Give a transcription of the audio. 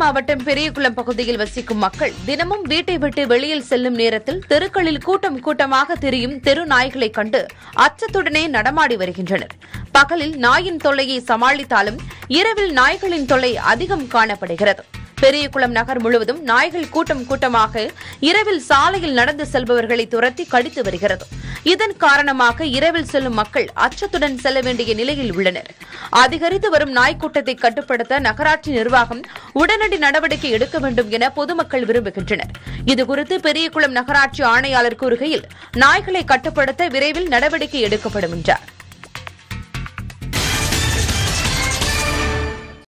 மாவட்டம் பெரியகுளம் பகுதியில் வசிக்கும் மக்கள் தினமும் வீட்டை விட்டு வெளியில் செல்லும் நேரத்தில் தெருக்களில் கூட்டம் கூட்டமாக திரியும் தெரு நாய்களை கண்டு அச்சத்துடனே நடமாடி வருகின்றனர் பகலில் நாயின் தொல்லையை சமாளித்தாலும் இரவில் நாய்களின் தொல்லை அதிகம் காணப்படுகிறது பெரியகுளம் நகர் முழுவதும் நாய்கள் கூட்டம் கூட்டமாக இரவில் சாலையில் நடந்து செல்பவர்களை துரத்தி கடித்து வருகிறது இதன் காரணமாக இரவில் செல்லும் மக்கள் அச்சத்துடன் செல்ல வேண்டிய நிலையில் உள்ளனர் அதிகரித்து வரும் நாய் கூட்டத்தை கட்டுப்படுத்த நகராட்சி நிர்வாகம் உடனடி நடவடிக்கை எடுக்க வேண்டும் என பொதுமக்கள் விரும்புகின்றனர் இதுகுறித்து பெரியகுளம் நகராட்சி ஆணையாளர் கூறுகையில் நாய்களை கட்டுப்படுத்த விரைவில் நடவடிக்கை எடுக்கப்படும் என்றார்